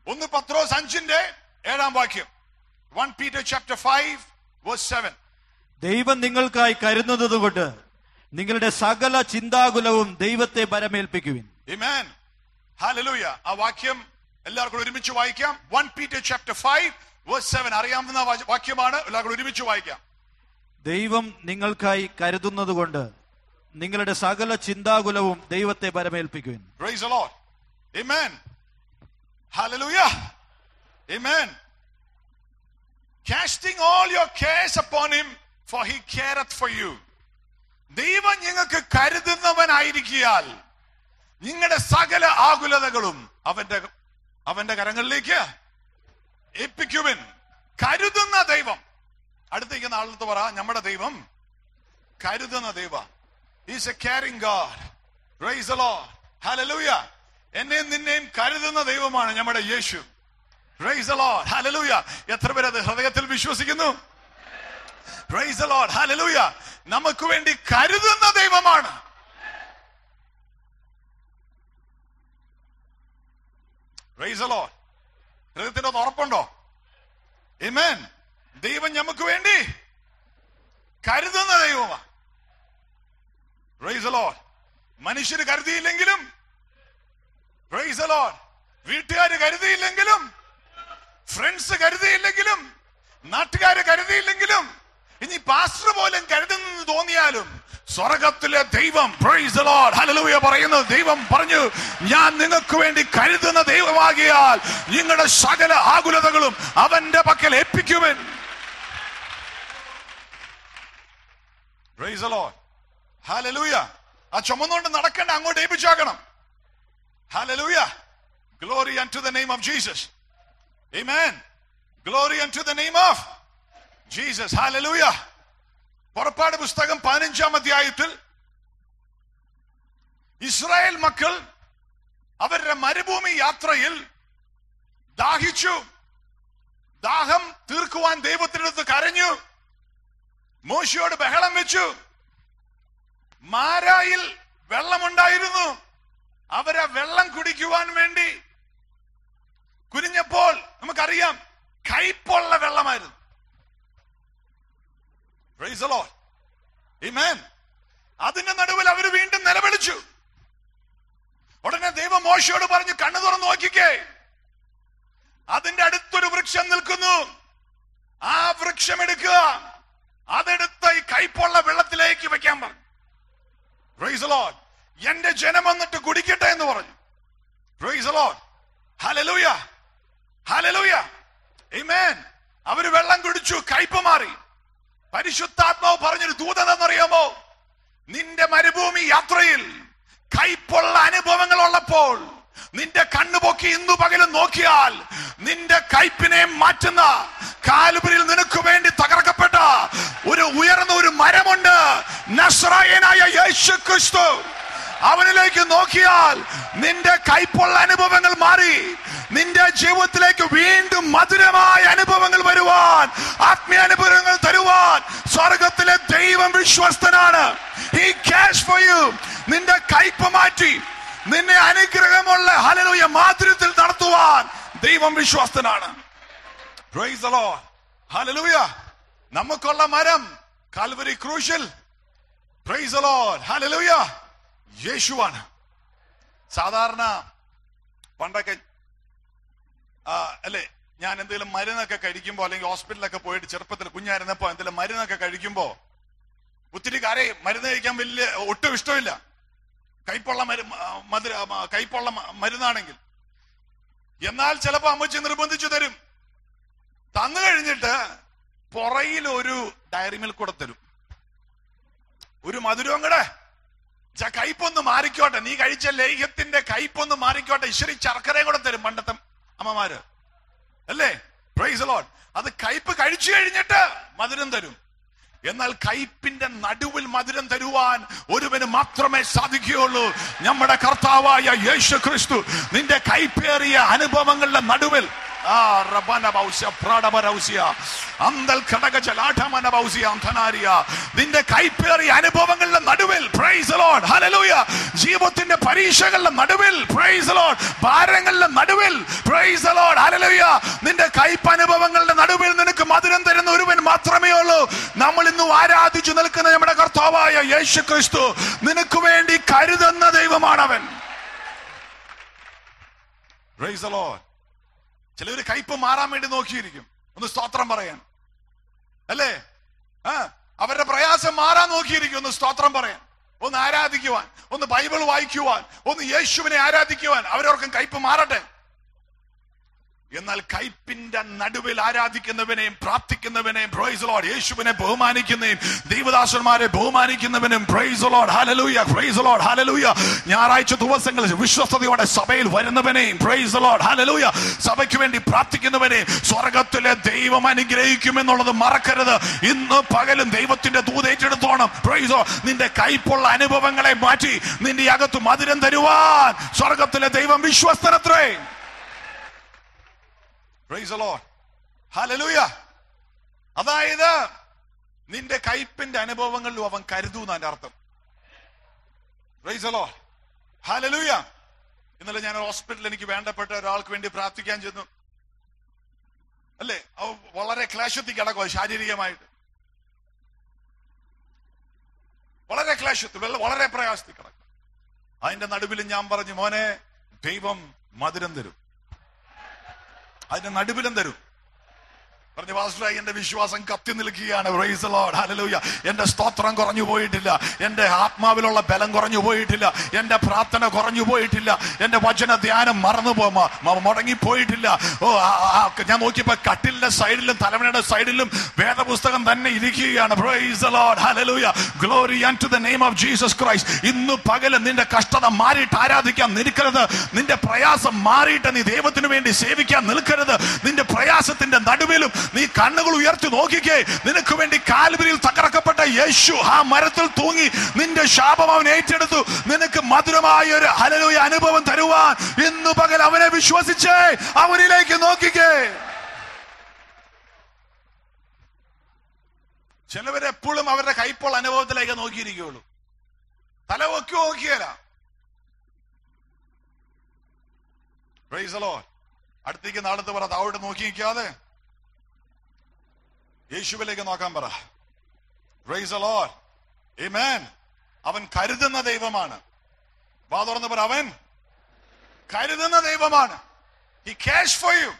ഒന്ന് പത്രോസ് അഞ്ചിന്റെ ഏഴാം വാക്യം one Peter chapter five verse seven ദൈവം നിങ്ങൾക്കായി കരുതുന്നത് കൊണ്ട് നിങ്ങളുടെ സകല ചിന്താകുലവും ദൈവത്തെ പരമേൽപ്പിക്കുവിൻ Amen. Hallelujah. ആ വാക്യം എല്ലാവർക്കും ഒരുമിച്ച് വായിക്കാം one Peter chapter five verse seven അറിയാവുന്ന വാ- വാക്യമാണ് എല്ലാവർക്കും ഒരുമിച്ച് വായിക്കാം ദൈവം നിങ്ങൾക്കായി കരുതുന്നത് കൊണ്ട് നിങ്ങളുടെ സകല ചിന്താകുലവും ദൈവത്തെ പരമേൽപ്പിക്കുവിൻ Praise the Lord. Amen. Hallelujah. Amen. Casting all your cares upon him, for he careth for you. ദൈവം നിങ്ങൾക്ക് കരുതുന്നവനായിരിക്കിയാൽ നിങ്ങളുടെ സകല ആകുലതകളും അവന്റെ അവന്റെ കരങ്ങളിലേക്ക് ഏൽപ്പിക്കുവിൻ കരുതുന്ന ദൈവം അടുത്തേക്കുന്ന ആളത്ത് പറ നമ്മുടെ ദൈവം കരുതുന്ന ദൈവ is a caring God praise the Lord hallelujah എന്നെയും നിന്നെയും കരുതുന്ന ദൈവമാണ് നമ്മുടെ യേശു പ്രൈസ് ദി ലോർഡ് ഹല്ലേലൂയ എത്ര പേര് അത് ഹൃദയത്തിൽ വിശ്വസിക്കുന്നു പ്രൈസ് ദി ലോർഡ് ഹല്ലേലൂയ നമുക്ക് വേണ്ടി കരുതുന്ന ദൈവമാണ് പ്രൈസ് ദി ലോർഡ് ഹൃദയത്തിന്റെ ഒന്ന് ഉറപ്പുണ്ടോ Amen. ദൈവം നമുക്ക് വേണ്ടി കരുതുന്ന ദൈവമാണ് Praise the Lord. മനുഷ്യര് കരുതിയില്ലെങ്കിലും Praise the Lord. വീട്ടുകാര് കരുതിയില്ലെങ്കിലും ഫ്രണ്ട്സ് കരുതിയില്ലെങ്കിലും നാട്ടുകാര് കരുതിയില്ലെങ്കിലും ഇനി പാസ്റ്റർ പോലും കരുതുന്നെന്ന് തോന്നിയാലും സ്വർഗത്തിലെ ദൈവം Praise the Lord. Hallelujah പറയുന്നത് ദൈവം പറഞ്ഞു ഞാൻ നിങ്ങൾക്ക് വേണ്ടി കരുതുന്ന ദൈവമാകിയാൽ നിങ്ങളുടെ സകല ആകുലതകളും അവന്റെ പക്കൽ ഏൽപ്പിക്കുവൻ Praise the Lord. Hallelujah. ആ ചുമന്നുകൊണ്ട് നടക്കണ്ട അങ്ങോട്ട് ഏൽപ്പിച്ചാക്കണം Hallelujah. Glory unto the name of Jesus. Amen. Glory unto the name of Jesus. Hallelujah. പുറപ്പാട് പുസ്തകം പതിനഞ്ചാം അധ്യായത്തിൽ ഇസ്രായേൽ മക്കൾ അവരുടെ മരുഭൂമി യാത്രയിൽ ദാഹിച്ചു ദാഹം തീർക്കുവാൻ ദൈവത്തിനടുത്ത് കരഞ്ഞു മോശയോട് ബഹളം വെച്ചു മാരായിൽ വെള്ളമുണ്ടായിരുന്നു അവരെ വെള്ളം കുടിക്കുവാൻ വേണ്ടി കുനിഞ്ഞപ്പോൾ നമുക്കറിയാം കയ്പുള്ള വെള്ളമായിരുന്നു Praise the Lord. Amen. അതിന്റെ നടുവിൽ അവർ വീണ്ടും നിലവിളിച്ചു ഉടനെ ദൈവം മോശയോട് പറഞ്ഞു കണ്ണു തുറന്ന് നോക്കിക്കേ അതിന്റെ അടുത്തൊരു വൃക്ഷം നിൽക്കുന്നു ആ വൃക്ഷം എടുക്കുക അതെടുത്ത് ഈ കയ്പുള്ള വെള്ളത്തിലേക്ക് വെക്കാൻ പറഞ്ഞു Praise the Lord. എന്റെ ജനം വന്നിട്ട് കുടിക്കട്ടെ എന്ന് പറഞ്ഞു Praise the Lord. Hallelujah. Hallelujah. Amen. അവര് വെള്ളം കുടിച്ചു കയ്പ് മാറി പരിശുദ്ധാത്മാവ് പറഞ്ഞൊരു ദൂതൻ എന്നറിയാമോ നിന്റെ മരുഭൂമി യാത്രയിൽ കയ്പുള്ള അനുഭവങ്ങൾ ഉള്ളപ്പോൾ നിന്റെ കണ്ണുപൊക്കി ഇന്നു പകലും നോക്കിയാൽ നിന്റെ കയ്പിനെ മാറ്റുന്ന കാലുപരിൽ നിനക്ക് വേണ്ടി തകർക്കപ്പെട്ട ഒരു ഉയർന്ന ഒരു മരമുണ്ട് നസ്രായനായ യേശു ക്രിസ്തു അവനിലേക്ക് നോക്കിയാൽ നിന്റെ കൈപ്പുള്ള അനുഭവങ്ങൾ മാറി നിന്റെ ജീവിതത്തിലേക്ക് വീണ്ടും മധുരമായ അനുഭവങ്ങൾ വരുവാൻ ആത്മീയ അനുഭവങ്ങൾ തരുവാൻ സ്വർഗത്തിലെ ദൈവം വിശ്വസ്തനാണ് ഈ ക്യാഷ് ഫോർ യു നിന്റെ കയ്പ് മാറ്റി നിന്നെ അനുഗ്രഹമുള്ള ഹലലുയ മാധുര്യത്തിൽ നടത്തുവാൻ ദൈവം വിശ്വസ്തനാണ് Praise the Lord. Hallelujah. നമുക്കുള്ള മരം കാൽവരി ക്രൂശിൽ Praise the Lord. Hallelujah. യേശുവാണ് സാധാരണ പണ്ടൊക്കെ ആ, അല്ലേ ഞാൻ എന്തെങ്കിലും മരുന്നൊക്കെ കഴിക്കുമ്പോ അല്ലെങ്കിൽ ഹോസ്പിറ്റലൊക്കെ പോയിട്ട് ചെറുപ്പത്തിൽ കുഞ്ഞായിരുന്നപ്പോ എന്തെങ്കിലും മരുന്നൊക്കെ കഴിക്കുമ്പോ ഒത്തിരി കാര്യം മരുന്ന് കഴിക്കാൻ വലിയ ഒട്ടും ഇഷ്ടമില്ല കൈപ്പുള്ള മരു ആ, മധുര ആ, കൈപ്പുള്ള മ- മരുന്നാണെങ്കിൽ എന്നാൽ ചിലപ്പോ അമ്മച്ചി നിർബന്ധിച്ചു തരും തന്നു കഴിഞ്ഞിട്ട് പുറയിൽ ഒരു ഡയറി മിൽക്ക് കൂടെ തരും ഒരു മധുരവും കൂടെ ച കയ്പൊന്ന് മാറിക്കോട്ടെ നീ കഴിച്ച ലേഹ്യത്തിന്റെ കയ്പൊന്ന് മാറിക്കോട്ടെ ഇശ്വരി ശർക്കരയും കൂടെ തരും പണ്ടത്തെ അമ്മമാര് അല്ലേ പ്രൈസ് ലോഡ് അത് കയ്പ് കഴിച്ചു കഴിഞ്ഞിട്ട് മധുരം തരും എന്നാൽ കയ്പിന്റെ നടുവിൽ മധുരം തരുവാൻ ഒരുവന് മാത്രമേ സാധിക്കുകയുള്ളൂ നമ്മുടെ കർത്താവായ യേശു ക്രിസ്തു നിന്റെ കൈപ്പേറിയ അനുഭവങ്ങളുടെ നടുവിൽ ആ റബന ബൗസ്യ പ്രാടപരൗസ്യ അന്തൽ ഘടക ജലാഠമന ബൗസ്യ അന്ധനാരിയ നിന്റെ കൈപ്പേറിയ അനുഭവങ്ങളുടെ നടുവിൽ പ്രൈസ് ലോഡ് ഹല്ലേലൂയ ജീവിതത്തിന്റെ പരീക്ഷകളുടെ നടുവിൽ പ്രൈസ് ലോഡ് ഭാരങ്ങളുടെ നടുവിൽ പ്രൈസ് ലോഡ് മാത്രമേ ഉള്ളൂ നമ്മൾ ഇന്ന് ആരാധിച്ചു നിൽക്കുന്ന നമ്മുടെ കർത്താവായ യേശു ക്രിസ്തു നിനക്ക് വേണ്ടി കരുതുന്ന ദൈവമാണവൻ Praise the Lord. ചിലവര് കയ്പ് മാറാൻ വേണ്ടി നോക്കിയിരിക്കും ഒന്ന് സ്തോത്രം പറയാൻ അല്ലേ ആ അവരുടെ പ്രയാസം മാറാൻ നോക്കിയിരിക്കും ഒന്ന് സ്തോത്രം പറയാൻ ഒന്ന് ആരാധിക്കുവാൻ ഒന്ന് ബൈബിൾ വായിക്കുവാൻ ഒന്ന് യേശുവിനെ ആരാധിക്കുവാൻ അവരോർക്കും കയ്പ് മാറട്ടെ എന്നാൽ കയ്പിന്റെ നടുവിൽ ആരാധിക്കുന്നവനെയും പ്രാർത്ഥിക്കുന്നവനെയും പ്രൈസ് ലോഡ് യേശുവിനെ ബഹുമാനിക്കുന്നതും ദൈവദാസന്മാരെ ബഹുമാനിക്കുന്നവനും praise Lord hallelujah praise Lord hallelujah ഞായറാഴ്ച ദിവസങ്ങളിൽ വിശ്വസ്തയോടെ സഭയിൽ വരുന്നവനെയും പ്രൈസ് ലോഡ് ഹലലൂയ സഭയ്ക്ക് വേണ്ടി പ്രാർത്ഥിക്കുന്നവനെയും സ്വർഗത്തിലെ ദൈവം അനുഗ്രഹിക്കുമെന്നുള്ളത് മറക്കരുത് ഇന്ന് പകലും ദൈവത്തിന്റെ ദൂതേറ്റെടുത്തോണം പ്രൈസോ നിന്റെ കൈപ്പുള്ള അനുഭവങ്ങളെ മാറ്റി നിന്റെ അകത്ത് മധുരം തരുവാൻ സ്വർഗത്തിലെ ദൈവം വിശ്വസ്തനത്രേ Praise the Lord. Hallelujah. അതായത് നിന്റെ കയ്പിന്റെ അനുഭവങ്ങളിലും അവൻ കരുതൂ എന്നാണ് അർത്ഥം Praise the Lord. Hallelujah. ഇന്നലെ ഞാൻ ഹോസ്പിറ്റലിൽ എനിക്ക് വേണ്ടപ്പെട്ട ഒരാൾക്ക് വേണ്ടി പ്രാർത്ഥിക്കാൻ ചെന്നു അല്ലേ അവ വളരെ ക്ലേശത്തിൽ കിടക്കുക ശാരീരികമായിട്ട് വളരെ ക്ലേശത്തിൽ വെള്ള- വളരെ പ്രയാസത്തിൽ കിടക്കുക അതിന്റെ നടുവിൽ ഞാൻ പറഞ്ഞു മോനെ ദൈവം മധുരം തരും അതിന്റെ നടുവിലും തരും പറഞ്ഞു വാസുരായി എന്റെ വിശ്വാസം കത്തി നിൽക്കുകയാണ് Praise the Lord. Hallelujah. എന്റെ സ്തോത്രം കുറഞ്ഞു പോയിട്ടില്ല എന്റെ ആത്മാവിലുള്ള ബലം കുറഞ്ഞു പോയിട്ടില്ല എന്റെ പ്രാർത്ഥന കുറഞ്ഞു പോയിട്ടില്ല എന്റെ വചന ധ്യാനം മറന്നു പോ മ- മ- മുടങ്ങിപ്പോയിട്ടില്ല ഓ ആ- ആ- ഞാൻ നോക്കിയപ്പോ കട്ടിലിന്റെ സൈഡിലും തലവനയുടെ സൈഡിലും വേദപുസ്തകം തന്നെ ഇരിക്കുകയാണ് Praise the Lord. Hallelujah. Glory unto the name of Jesus Christ. ഇന്ന് പകല് നിന്റെ കഷ്ടത മാറിയിട്ട് ആരാധിക്കാൻ നിൽക്കരുത് നിന്റെ പ്രയാസം മാറിയിട്ട് നീ ദൈവത്തിന് വേണ്ടി സേവിക്കാൻ നിൽക്കരുത് നിന്റെ പ്രയാസത്തിന്റെ നടുവിലും നീ കണ്ണുകൾ ഉയർത്തി നോക്കിക്കേ നിനക്ക് വേണ്ടി കാൽവരിയിൽ തകർക്കപ്പെട്ട യേശു ആ മരത്തിൽ തൂങ്ങി നിന്റെ ശാപം അവൻ ഏറ്റെടുത്തു നിനക്ക് മധുരമായ ഒരു ഹലലൂയ അനുഭവം തരുവാൻ ഇന്ന് പകൽ അവനെ വിശ്വസിച്ചേ അവനിലേക്ക് നോക്കിക്കേ ചിലവരെപ്പോഴും അവരുടെ കൈപ്പോൾ അനുഭവത്തിലേക്ക് നോക്കിയിരിക്കുകയുള്ളൂ തല ഒക്കെ നോക്കിയല്ല പ്രൈസലോ അടുത്തേക്ക് നാളത്ത് പറ താവോട്ട് നോക്കി നിൽക്കാതെ യേശുവിലേക്ക് നോക്കാൻ പറ പ്രൈസലോ Amen. അവൻ കരുതുന്ന ദൈവമാണ് വാ തുറന്ന് പറ അവൻ കരുതുന്ന ദൈവമാണ് he cares for you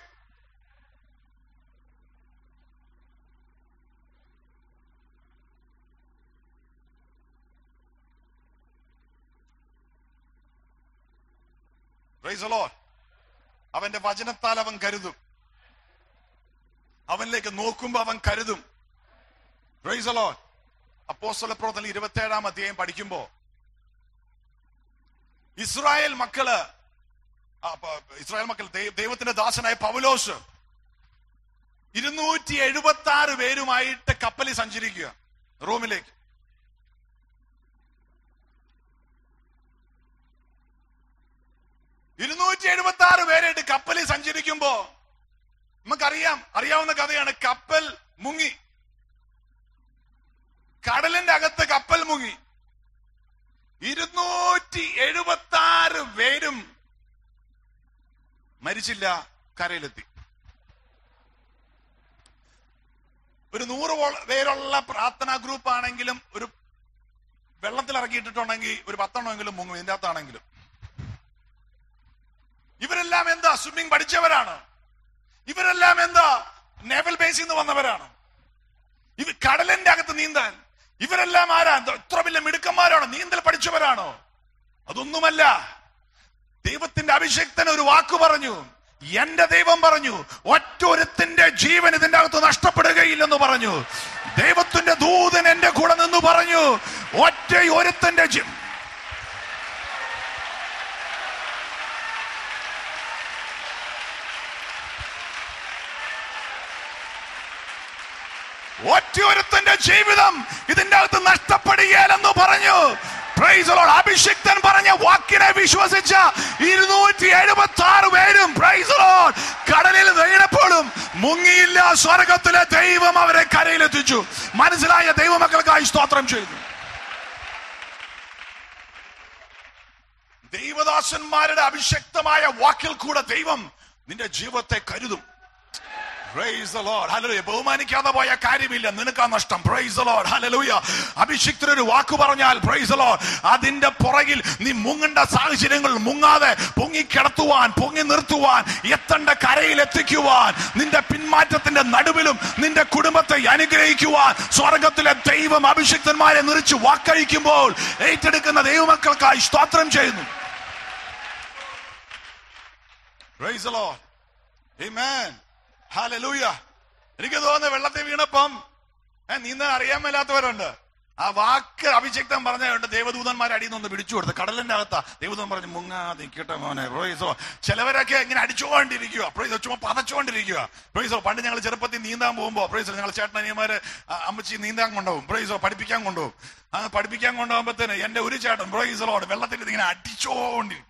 Praise the Lord. അവന്റെ വചനത്താൽ അവൻ കരുതും അവനിലേക്ക് നോക്കുമ്പോ അവൻ കരുതും Praise the Lord. അപ്പോസ്തല പ്രവർത്തനം ഇരുപത്തി ഏഴാം അധ്യായം പഠിക്കുമ്പോ ഇസ്രായേൽ മക്കള് ആ, പ- ഇസ്രായേൽ മക്കൾ ദൈ- ദൈവത്തിന്റെ ദാസനായ പൗലോസ് ഇരുന്നൂറ്റി എഴുപത്തി ആറ് പേരുമായിട്ട് കപ്പലിൽ സഞ്ചരിക്കുക റോമിലേക്ക് ഇരുന്നൂറ്റി എഴുപത്തി ആറ് പേരായിട്ട് കപ്പലിൽ സഞ്ചരിക്കുമ്പോ നമുക്കറിയാം അറിയാവുന്ന കഥയാണ് കപ്പൽ മുങ്ങി കടലിന്റെ അകത്ത് കപ്പൽ മുങ്ങി ഇരുന്നൂറ്റി എഴുപത്തി ആറ് പേരും മരിച്ചില്ല കരയിലെത്തി ഒരു നൂറ് വോൾ- പേരുള്ള പ്രാർത്ഥനാ ഗ്രൂപ്പ് ആണെങ്കിലും ഒരു വെള്ളത്തിൽ ഇറക്കിയിട്ടിട്ടുണ്ടെങ്കിൽ ഒരു പത്തെണ്ണമെങ്കിലും മുങ്ങും ഇതിന്റെ അകത്താണെങ്കിലും ഇവരെല്ലാം എന്താ സ്വിമ്മിംഗ് പഠിച്ചവരാണ് ഇവരെല്ലാം എന്താ നേവൽ ബേസിൽ നിന്ന് വന്നവരാണ് ഇവ കടലിന്റെ അകത്ത് നീന്താൻ ഇവരെല്ലാം ആരാ എന്താ ഇത്ര വലിയ മിടുക്കന്മാരാണോ നീന്തൽ പഠിച്ചവരാണോ അതൊന്നുമല്ല ദൈവത്തിന്റെ അഭിഷക്തൻ ഒരു വാക്ക് പറഞ്ഞു എന്റെ ദൈവം പറഞ്ഞു ഒറ്റൊരുത്തിന്റെ ജീവൻ ഇതിന്റെ അകത്ത് നഷ്ടപ്പെടുകയില്ലെന്ന് പറഞ്ഞു ദൈവത്തിന്റെ ദൂതൻ എന്റെ കൂടെ നിന്ന് പറഞ്ഞു ഒറ്റ ഒരുത്തന്റെ ജീ ഒറ്റയൊരുത്തന്റെ ജീവിതം ഇതിന്റെ അകത്ത് നഷ്ടപ്പെടുകയില്ലെന്ന് പറഞ്ഞു Praise the Lord. അഭിഷിക്തൻ പറഞ്ഞ വാക്കിനെ വിശ്വസിച്ച ഇരുന്നൂറ്റി എഴുപത്തി ആറ് പേരും Praise the Lord. കടലിൽ വീണപ്പോഴും മുങ്ങിയില്ല സ്വർഗത്തിലെ ദൈവം അവരെ കരയിലെത്തിച്ചു മനസ്സിലായ ദൈവമക്കൾക്കായി സ്തോത്രം ചെയ്തു ദൈവദാസന്മാരുടെ അഭിഷക്തമായ വാക്കിൽ കൂടെ ദൈവം നിന്റെ ജീവിതത്തെ കരുതും Praise the Lord. Hallelujah. ബഹുമാനിക്കാതെ പോയ കാര്യമില്ല നിനക്കാ നഷ്ടം പ്രൈസ് ലോഡ് ഹലലൂയ അഭിഷിക്തർ ഒരു വാക്ക് പറഞ്ഞാൽ പ്രൈസ് ലോഡ് അതിന്റെ പുറകിൽ നീ മുങ്ങേണ്ട സാഹചര്യങ്ങൾ മുങ്ങാതെ പൊങ്ങി കിടത്തുവാൻ പൊങ്ങി നിർത്തുവാൻ എത്തേണ്ട കരയിൽ എത്തിക്കുവാൻ നിന്റെ പിന്മാറ്റത്തിന്റെ നടുവിലും നിന്റെ കുടുംബത്തെ അനുഗ്രഹിക്കുവാൻ സ്വർഗത്തിലെ ദൈവം അഭിഷിക്തന്മാരെ നിറിച്ച് വാക്കഴിക്കുമ്പോൾ ഏറ്റെടുക്കുന്ന ദൈവമക്കൾക്കായി സ്തോത്രം ചെയ്യുന്നു Praise the Lord. Amen. Hallelujah. എനിക്ക് തോന്നുന്നു വെള്ളത്തിൽ വീണപ്പം ഏ, നീന്താൻ അറിയാൻ മേലാത്തവരുണ്ട് ആ വാക്ക് അഭിഷേക്തം പറഞ്ഞുണ്ട് ദേവദൂതന്മാർ അടിയിൽ നിന്ന് പിടിച്ചു കൊടുത്ത് കടലിന്റെ അകത്താ ദേവദൂതൻ പറഞ്ഞു മുങ്ങാതെ നിൽക്കട്ടെ മോനെ പ്രൊയ്സോ ചിലവരൊക്കെ ഇങ്ങനെ അടിച്ചുകൊണ്ടിരിക്കുക പ്രൊയ്സോ ചുമ്മാ പതച്ചുകൊണ്ടിരിക്കുക പ്രൊയ്സോ പണ്ട് ഞങ്ങൾ ചെറുപ്പത്തിൽ നീന്താൻ പോകുമ്പോ പ്രൊയ്സോ ഞങ്ങൾ ചേട്ടനിയന്മാര് അമ്മച്ചി നീന്താൻ കൊണ്ടുപോകും പ്രൊയ്സോ പഠിപ്പിക്കാൻ കൊണ്ടുപോകും ആ പഠിപ്പിക്കാൻ കൊണ്ടുപോകുമ്പോഴത്തേന് എന്റെ ഒരു ചേട്ടൻ പ്രൊയ്സലോട് വെള്ളത്തിൽ ഇങ്ങനെ അടിച്ചോണ്ടിരിക്കും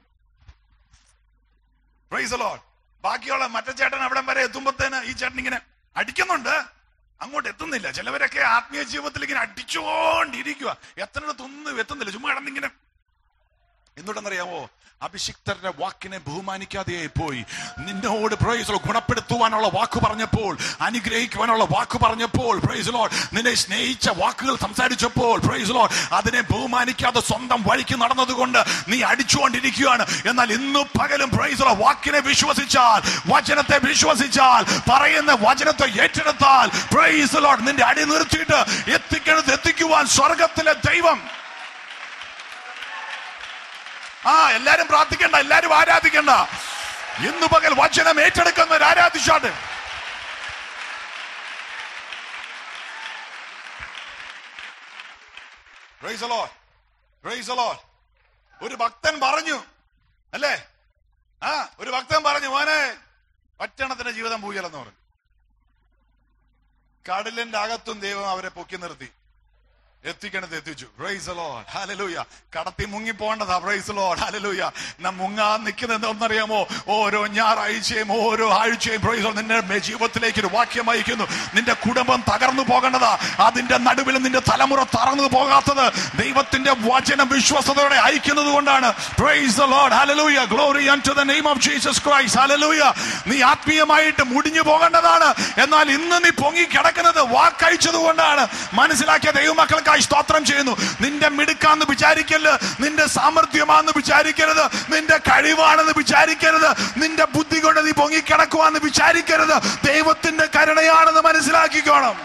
പ്രൈസ് ലോഡ് ബാക്കിയുള്ള മറ്റേ ചേട്ടൻ അവിടം വരെ എത്തുമ്പോഴത്തേന് ഈ ചേട്ടൻ ഇങ്ങനെ അടിക്കുന്നുണ്ട് അങ്ങോട്ട് എത്തുന്നില്ല ചിലവരൊക്കെ ആത്മീയ ജീവിതത്തിൽ ഇങ്ങനെ അടിച്ചുകൊണ്ടിരിക്കുക എത്തണിടത്തൊന്നും എത്തുന്നില്ല ചുമ്മാ കിടന്നിങ്ങനെ എന്തുകൊണ്ടെന്നറിയാമോ അഭിഷിക്തരുടെ വാക്കിനെ ബഹുമാനിക്കാതെ പോയി നിന്നോട് പ്രൈസലോ ഗുണപ്പെടുത്തുവാനുള്ള വാക്ക് പറഞ്ഞപ്പോൾ അനുഗ്രഹിക്കുവാനുള്ള വാക്ക് പറഞ്ഞപ്പോൾ പ്രൈസലോ നിന്നെ സ്നേഹിച്ച വാക്കുകൾ സംസാരിച്ചപ്പോൾ പ്രൈസലോ അതിനെ ബഹുമാനിക്കാതെ സ്വന്തം വഴിക്ക് നടന്നതുകൊണ്ട് നീ അടിച്ചുകൊണ്ടിരിക്കുകയാണ് എന്നാൽ ഇന്നു പകലും പ്രൈസലോ വാക്കിനെ വിശ്വസിച്ചാൽ വചനത്തെ വിശ്വസിച്ചാൽ പറയുന്ന വചനത്തെ ഏറ്റെടുത്താൽ പ്രൈസലോ നിന്റെ അടി നിർത്തിയിട്ട് എത്തിക്കണത് എത്തിക്കുവാൻ സ്വർഗത്തിലെ ദൈവം ആ എല്ലാരും പ്രാർത്ഥിക്കണ്ട എല്ലാരും ആരാധിക്കണ്ട ഇന്നു പകൽ വചനം ഏറ്റെടുക്കുന്നവർ ആരാധിച്ചാട്ട് Praise the Lord. Praise the Lord. ഒരു ഭക്തൻ പറഞ്ഞു അല്ലേ ആ ഒരു ഭക്തൻ പറഞ്ഞു മോനെ പറ്റണത്തിന്റെ ജീവിതം പൂയലെന്ന് പറഞ്ഞു കടലിന്റെ അകത്തും ദൈവം അവരെ പൊക്കി നിർത്തി എത്തിക്കണത് എത്തിച്ചു പ്രൈസ് ലോഡ് ഹലലൂയ കടത്തി മുങ്ങി പോകേണ്ടതാ പ്രൈസ് ലോഡ് ഹലലൂയ നാം മുങ്ങാൻ നിൽക്കുന്നത് എന്താണെന്നറിയാമോ ഓരോ ഞായറാഴ്ചയും ഓരോ ആഴ്ചയും പ്രൈസ് നിന്റെ മേ- ജീവിതത്തിലേക്ക് ഒരു വാക്യം അയക്കുന്നു നിന്റെ കുടുംബം തകർന്നു പോകേണ്ടതാ അതിന്റെ നടുവിൽ നിന്റെ തലമുറ തറന്നു പോകാത്തത് ദൈവത്തിന്റെ വചനം വിശ്വസതയോടെ അയക്കുന്നത് കൊണ്ടാണ് praise Lord hallelujah glory to the name of Jesus Christ hallelujah നീ ആത്മീയമായിട്ട് മുടിഞ്ഞു പോകേണ്ടതാണ് എന്നാൽ ഇന്ന് നീ പൊങ്ങി കിടക്കുന്നത് വാക്കയച്ചത് കൊണ്ടാണ് മനസ്സിലാക്കിയ ദൈവമക്കൾക്കായി സ്തോത്രം ചെയ്യുന്നു നിന്റെ മിടുക്കാന്ന് വിചാരിക്കരുത് നിന്റെ സാമർഥ്യമാണെന്ന് വിചാരിക്കരുത് നിന്റെ കഴിവാണെന്ന് വിചാരിക്കരുത് നിന്റെ ബുദ്ധി കൊണ്ട് നീ പൊങ്ങി കിടക്കുവാന്ന് വിചാരിക്കരുത് ദൈവത്തിന്റെ കരുണയാണെന്ന് മനസ്സിലാക്കിക്കോണം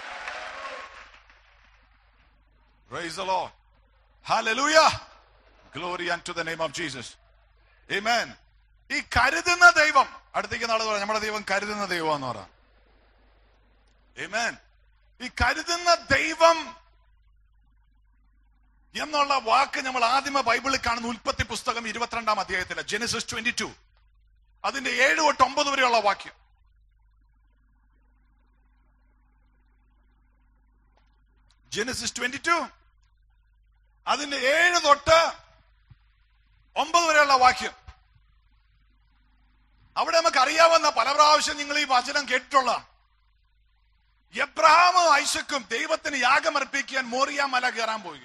Praise the Lord. Hallelujah. Glory unto the name of Jesus. Amen. ഈ കരുതുന്ന ദൈവം അടുത്തേക്ക് നാളെ പറയാം നമ്മുടെ ദൈവം കരുതുന്ന ദൈവം എന്ന് പറയാം Amen. ഈ കരുതുന്ന ദൈവം എന്നുള്ള വാക്ക് നമ്മൾ ആദ്യമ ബൈബിളിൽ കാണുന്ന ഉൽപ്പത്തി പുസ്തകം ഇരുപത്തിരണ്ടാം അധ്യായത്തിലെ ജെനസിസ് ട്വന്റി ടു അതിന്റെ ഏഴ് തൊട്ട് ഒമ്പത് വരെയുള്ള വാക്യം ജെനസിസ് ട്വന്റി ടു അതിന്റെ ഏഴ് തൊട്ട് ഒമ്പത് വരെയുള്ള വാക്യം അവിടെ നമുക്ക് അറിയാവുന്ന പല പ്രാവശ്യം നിങ്ങൾ ഈ വചനം കേട്ടിട്ടുള്ള എബ്രഹാമും ഐസക്കും ദൈവത്തിന് യാഗമർപ്പിക്കാൻ മോറിയ മല കയറാൻ പോവുക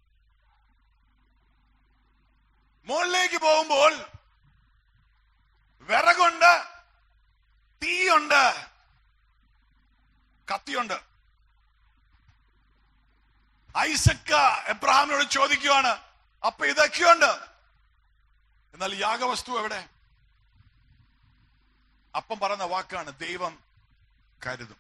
മുകളിലേക്ക് പോകുമ്പോൾ വിറകുണ്ട് തീയുണ്ട് കത്തിയുണ്ട് ഐസക്ക എബ്രഹാമിനോട് ചോദിക്കുവാണ് അപ്പൊ ഇതൊക്കെയുണ്ട് എന്നാൽ യാഗവസ്തു എവിടെ അപ്പം പറയുന്ന വാക്കാണ് ദൈവം കരുതും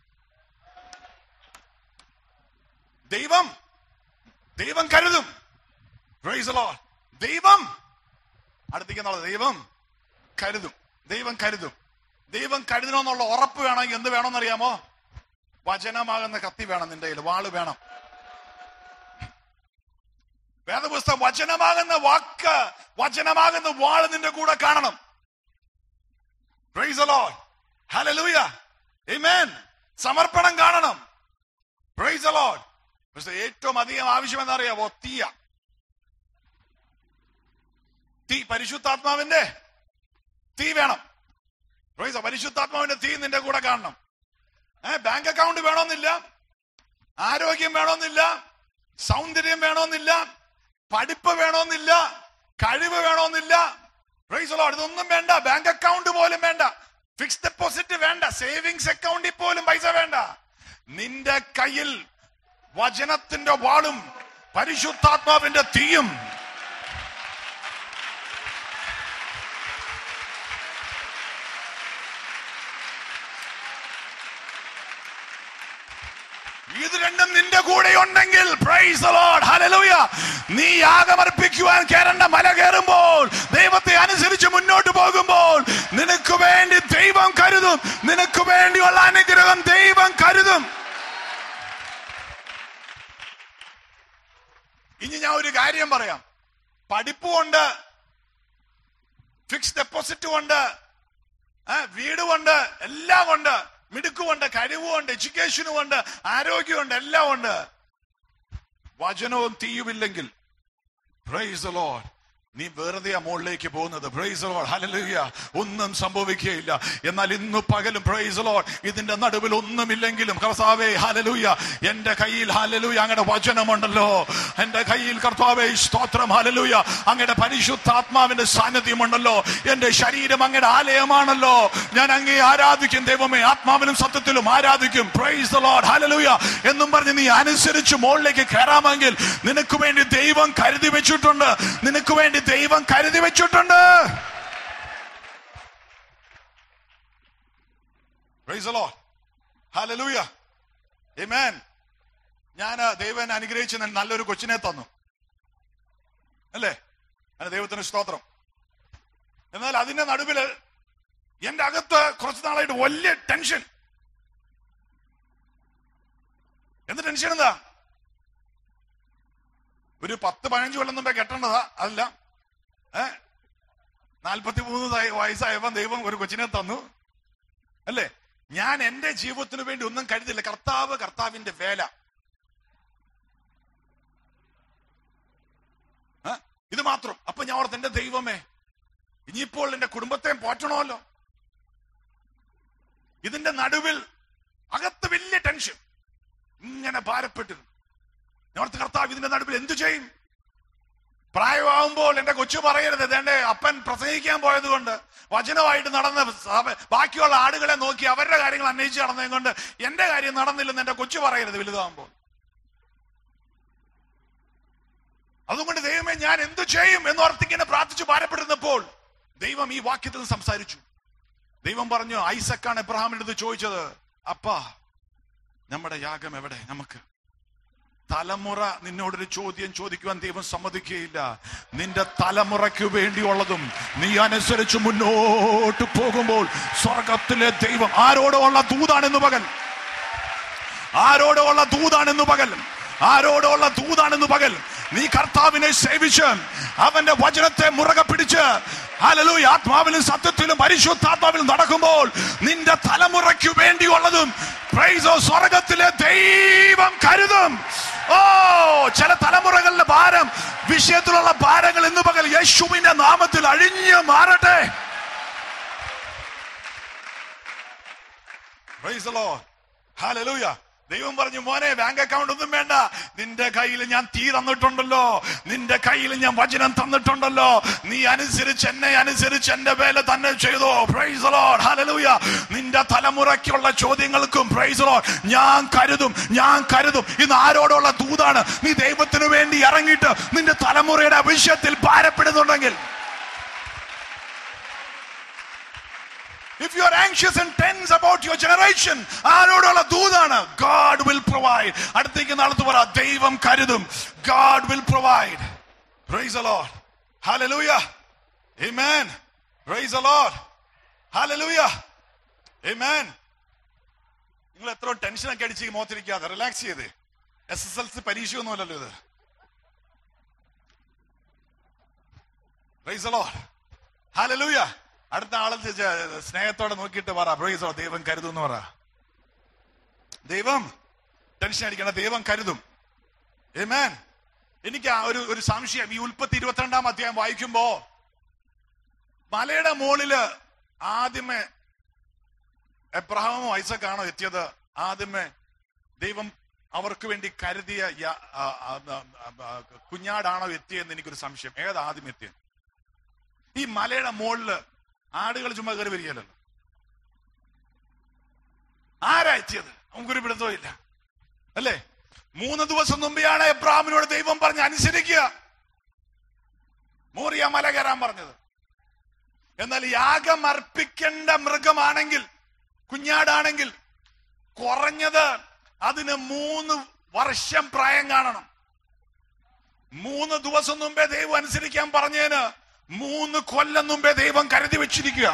ദൈവം ദൈവം കരുതും Praise the Lord. ദൈവം അടുത്തേക്കുള്ള ദൈവം കരുതും ദൈവം കരുതും ദൈവം കരുതണമെന്നുള്ള ഉറപ്പ് വേണമെങ്കിൽ എന്ത് വേണമെന്നറിയാമോ വചനമാകുന്ന കത്തി വേണം നിന്റെ കയ്യിൽ വാള് വേണം വേദപുസ്തകം വചനമാകുന്ന വാക്ക് വചനമാകുന്ന വാള് നിന്റെ കൂടെ കാണണം Praise the Lord. Hallelujah. Amen. സമർപ്പണം കാണണം Praise the Lord. പക്ഷെ ഏറ്റവും അധികം ആവശ്യം എന്നറിയാമോ തീയ തീ പരിശുദ്ധാത്മാവിന്റെ തീ വേണം Praise the Lord. പരിശുദ്ധാത്മാവിന്റെ തീ നിന്റെ കൂടെ കാണണം ഏ ബാങ്ക് അക്കൗണ്ട് വേണമെന്നില്ല ആരോഗ്യം വേണമെന്നില്ല സൗന്ദര്യം വേണമെന്നില്ല പഠിപ്പ് വേണമെന്നില്ല കഴിവ് വേണമെന്നില്ല Praise the Lord. ഇതൊന്നും വേണ്ട ബാങ്ക് അക്കൗണ്ട് പോലും വേണ്ട ഫിക്സ് ഡെപ്പോസിറ്റ് വേണ്ട സേവിങ്സ് അക്കൗണ്ടിൽ പോലും പൈസ വേണ്ട നിന്റെ കയ്യിൽ വചനത്തിന്റെ വാളും പരിശുദ്ധാത്മാവിന്റെ തീയും ഇത് രണ്ടും നിന്റെ കൂടെ ഉണ്ടെങ്കിൽ praise the Lord, hallelujah. നീ യാഗമർപ്പിക്കുവാൻ കയറേണ്ട മല കയറുമ്പോൾ ദൈവത്തെ അനുസരിച്ച് മുന്നോട്ട് പോകുമ്പോൾ നിനക്ക് വേണ്ടി ദൈവം കരുതും നിനക്ക് വേണ്ടിയുള്ള അനുഗ്രഹം ദൈവം കരുതും ഇനി ഞാൻ ഒരു കാര്യം പറയാം പഠിപ്പ് കൊണ്ട് ഫിക്സ് ഡെപ്പോസിറ്റ് കൊണ്ട് ആ, വീട് കൊണ്ട് എല്ലാം ഉണ്ട് മിടുക്കുമുണ്ട് കഴിവുമുണ്ട് എഡ്യൂക്കേഷനും ഉണ്ട് ആരോഗ്യമുണ്ട് എല്ലാം ഉണ്ട് വചനവും തീയുമില്ലെങ്കിൽ പ്രൈസ് ലോഡ് നീ വെറുതെ ആ മുകളിലേക്ക് പോകുന്നത് പ്രൈസ് ലോഡ് ഹലലുയ ഒന്നും സംഭവിക്കുകയില്ല എന്നാൽ ഇന്ന് പകലും പ്രൈസ് ലോഡ് ഇതിന്റെ നടുവിൽ ഒന്നുമില്ലെങ്കിലും കർത്താവേ ഹലലുയ എന്റെ കയ്യിൽ ഹലലുയ അങ്ങയുടെ വചനമുണ്ടല്ലോ എന്റെ കയ്യിൽ കർത്താവേ സ്തോത്രം ഹലലുയ അങ്ങയുടെ പരിശുദ്ധാത്മാവിന്റെ സാന്നിധ്യമുണ്ടല്ലോ എന്റെ ശരീരം അങ്ങയുടെ ആലയമാണല്ലോ ഞാൻ അങ്ങേ ആരാധിക്കും ദൈവമേ ആത്മാവിലും സത്യത്തിലും ആരാധിക്കും പ്രൈസ് ലോഡ് ഹലലുയ എന്നും പറഞ്ഞ് നീ അനുസരിച്ച് മുകളിലേക്ക് കയറാമെങ്കിൽ നിനക്ക് വേണ്ടി ദൈവം കരുതി വെച്ചിട്ടുണ്ട് നിനക്ക് വേണ്ടി ദൈവം കരുതി വെച്ചിട്ടുണ്ട് Praise the Lord. Hallelujah. Amen. ഞാൻ ദൈവം എന്നെ അനുഗ്രഹിച്ച് ന- നല്ലൊരു കൊച്ചിനെ തന്നു അല്ലേ അതിന് ദൈവത്തിന് സ്തോത്രം എന്നാൽ അതിന്റെ നടുവില് എന്റെ അകത്ത് കുറച്ച് നാളായിട്ട് വലിയ ടെൻഷൻ എന്ത് ടെൻഷൻ എന്താ ഒരു പത്ത് പതിനഞ്ച് കൊല്ലം മുമ്പേ കെട്ടേണ്ടതാ അതല്ല ഏ നാൽപ്പത്തി മൂന്ന് വയസ്സായപ്പോ ദൈവം ഒരു കൊച്ചിനെ തന്നു അല്ലേ ഞാൻ എന്റെ ജീവിതത്തിന് വേണ്ടി ഒന്നും കരുതില്ല കർത്താവ് കർത്താവിന്റെ വേല ഏ? ഇത് മാത്രം അപ്പൊ ഞാൻ ഓർത്ത് എന്റെ ദൈവമേ ഇനിയിപ്പോൾ എന്റെ കുടുംബത്തെ പോറ്റണമല്ലോ ഇതിന്റെ നടുവിൽ അകത്ത് വലിയ ടെൻഷൻ ഇങ്ങനെ ഭാരപ്പെട്ടിരുന്നു ഞാൻ ഓർത്ത് കർത്താവ് ഇതിന്റെ നടുവിൽ എന്തു ചെയ്യും പ്രായമാകുമ്പോൾ എന്റെ കൊച്ചു പറയരുത് എന്റെ അപ്പൻ പ്രസംഗിക്കാൻ പോയത് കൊണ്ട് വചനമായിട്ട് നടന്ന സഭ- ബാക്കിയുള്ള ആടുകളെ നോക്കി അവരുടെ കാര്യങ്ങൾ അന്വേഷിച്ച് നടന്നത് കൊണ്ട് എന്റെ കാര്യം നടന്നില്ലെന്ന് എന്റെ കൊച്ചു പറയരുത് വലുതാകുമ്പോൾ അതുകൊണ്ട് ദൈവമേ ഞാൻ എന്തു ചെയ്യും എന്ന് ഓർത്തിങ്ങനെ പ്രാർത്ഥിച്ച് ഭാരപ്പെടുന്നപ്പോൾ ദൈവം ഈ വാക്യത്തിൽ സംസാരിച്ചു ദൈവം പറഞ്ഞു ഐസക്കാണ് എബ്രഹാമിന്റെ അടുത്ത് ചോദിച്ചത് അപ്പാ നമ്മുടെ യാഗം എവിടെ നമുക്ക് തലമുറ നിന്നോടൊരു ചോദ്യം ചോദിക്കുവാൻ ദൈവം സമ്മതിക്കുകയില്ല നിന്റെ തലമുറയ്ക്ക് വേണ്ടിയുള്ളതും നീ അനുസരിച്ച് മുന്നോട്ട് പോകുമ്പോൾ സ്വർഗത്തിലെ ദൈവം ആരോടുള്ള ദൂതാണെന്ന് പകൽ ആരോടുള്ള ദൂതാണെന്ന് പകൽ ആരോടുള്ള ദൂതാണെന്ന് പകൽ നീ കർത്താവിനെ സേവിച്ച് അവന്റെ വചനത്തെ മുറകെ പിടിച്ച് ഹല്ലേലൂയ ആത്മാവിലും സത്യത്തിലും പരിശുദ്ധാത്മാവിലും നടക്കുമ്പോൾ നിന്റെ തലമുറയ്ക്ക് വേണ്ടിയുള്ളതും praise the സ്വർഗത്തിലെ ദൈവം കരുതും ഓ ചില തലമുറകളുടെ ഭാരം വിഷയത്തിലുള്ള ഭാരങ്ങൾ ഇന്ന് പകൽ യേശുവിന്റെ നാമത്തിൽ അഴിഞ്ഞു മാറട്ടെ Praise the Lord. Hallelujah. ദൈവം പറഞ്ഞു മോനെ ബാങ്ക് അക്കൗണ്ട് ഒന്നും വേണ്ട നിന്റെ കയ്യിൽ ഞാൻ തീ തന്നിട്ടുണ്ടല്ലോ നിന്റെ കയ്യിൽ ഞാൻ വചനം തന്നിട്ടുണ്ടല്ലോ നീ അനുസരിച്ച് എന്നെ അനുസരിച്ച് എന്റെ വേല തന്നെ ചെയ്തോ പ്രൈസ് ലോഡ് ഹല്ലേലൂയ നിന്റെ തലമുറയ്ക്കുള്ള ചോദ്യങ്ങൾക്കും പ്രൈസ് ലോഡ് ഞാൻ കരുതും ഞാൻ കരുതും ഇന്ന് ആരോടുള്ള ദൂതാണ് നീ ദൈവത്തിനു വേണ്ടി ഇറങ്ങിയിട്ട് നിന്റെ തലമുറയുടെ വിഷയത്തിൽ ഭാരപ്പെടുന്നുണ്ടെങ്കിൽ If you are anxious and tense about your generation, ആരോടുള്ള ദൂതാണ് God will provide. അടുത്തേക്ക് നാളത്ത് പറ ദൈവം കരുതും God will provide. Praise the Lord. Hallelujah. Amen. Praise the Lord. Hallelujah. Amen. നിങ്ങൾ എത്ര ടെൻഷനൊക്കെ അടിച്ച് മോത്തിരിക്കാതെ റിലാക്സ് ചെയ്ത് എസ് എസ് എൽ സി പരീക്ഷയൊന്നുമല്ലല്ലോ ഇത് Praise the Lord. Hallelujah. അടുത്ത ആളെ ചെ- സ്നേഹത്തോടെ നോക്കിയിട്ട് പറ പ്രൈസോ ദൈവം കരുതും എന്ന് പറ ദൈവം ടെൻഷൻ അടിക്കണ ദൈവം കരുതും Amen. എനിക്ക് ആ ഒരു ഒരു സംശയം ഈ ഉൽപ്പത്തി ഇരുപത്തിരണ്ടാം അധ്യായം വായിക്കുമ്പോ മലയുടെ മുകളില് ആദ്യമേ എബ്രഹാമോ ഐസക്കാണോ എത്തിയത് ആദ്യമേ ദൈവം അവർക്ക് വേണ്ടി കരുതിയ യ- ആ, ആ, ആ, ആ, കുഞ്ഞാടാണോ എത്തിയെന്ന് എനിക്കൊരു സംശയം ഏതാ ആദ്യം എത്തിയത് ഈ മലയുടെ മുകളില് ആടുകൾ ചുമ്മാ കയറി വരികയല്ലോ എത്തിയത് നമുക്കൊരു പിടുത്തവും ഇല്ല അല്ലേ മൂന്ന് ദിവസം മുമ്പെയാണ് എബ്രാഹിമിനോട് ദൈവം പറഞ്ഞ് അനുസരിക്കുക മോറിയ മല കയറാൻ പറഞ്ഞത് എന്നാൽ യാഗം അർപ്പിക്കേണ്ട മൃഗമാണെങ്കിൽ കുഞ്ഞാടാണെങ്കിൽ കുറഞ്ഞത് അതിന് മൂന്ന് വർഷം പ്രായം കാണണം മൂന്ന് ദിവസം മുമ്പേ ദൈവം അനുസരിക്കാൻ പറഞ്ഞതിന് മൂന്ന് കൊല്ലം മുമ്പേ ദൈവം കരുതി വെച്ചിരിക്കുക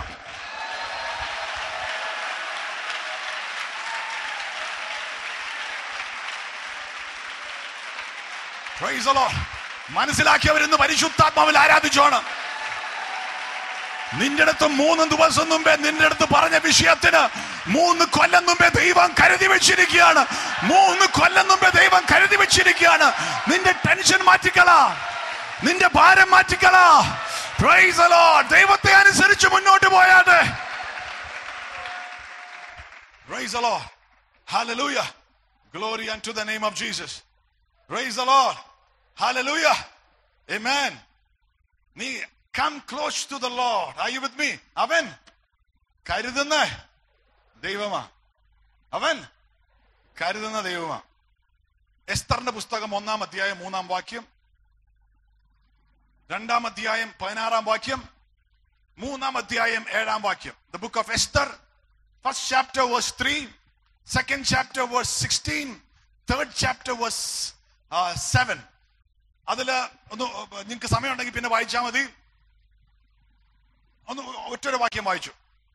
Praise the Lord. മനസ്സിലാക്കിയവരിന്ന് പരിശുദ്ധാത്മാവിൽ ആരാധിച്ചോണം നിന്റെ അടുത്ത് മൂന്ന് ദിവസം മുമ്പേ നിന്റെ അടുത്ത് പറഞ്ഞ വിഷയത്തിന് മൂന്ന് കൊല്ലം മുമ്പേ ദൈവം കരുതി വെച്ചിരിക്കുകയാണ് മൂന്ന് കൊല്ലം മുമ്പേ ദൈവം കരുതി വെച്ചിരിക്കുകയാണ് നിന്റെ ടെൻഷൻ മാറ്റിക്കള നിന്റെ ഭാരം മാറ്റിക്കള Praise the Lord. ദൈവത്തെ അനുസരിച്ച് മുന്നോട്ട് പോയാതെ Praise the Lord. Hallelujah. Glory unto the name of Jesus. Praise the Lord. Hallelujah. Amen. നീ come close to the Lord are you with me അവൻ കരുതുന്ന ദൈവമാ അവൻ കരുതുന്ന ദൈവമാ എസ്തറിന്റെ പുസ്തകം ഒന്നാം അധ്യായം മൂന്നാം വാക്യം രണ്ടാം അധ്യായം പതിനാറാം വാക്യം മൂന്നാം അധ്യായം ഏഴാം വാക്യം the book of Esther first chapter verse three second chapter verse sixteen third chapter verse seven അതില് ഒന്ന് നിങ്ങൾക്ക് സമയമുണ്ടെങ്കിൽ പിന്നെ വായിച്ചാൽ മതി ഒന്ന് ഒറ്റൊരു വാക്യം വായിച്ചു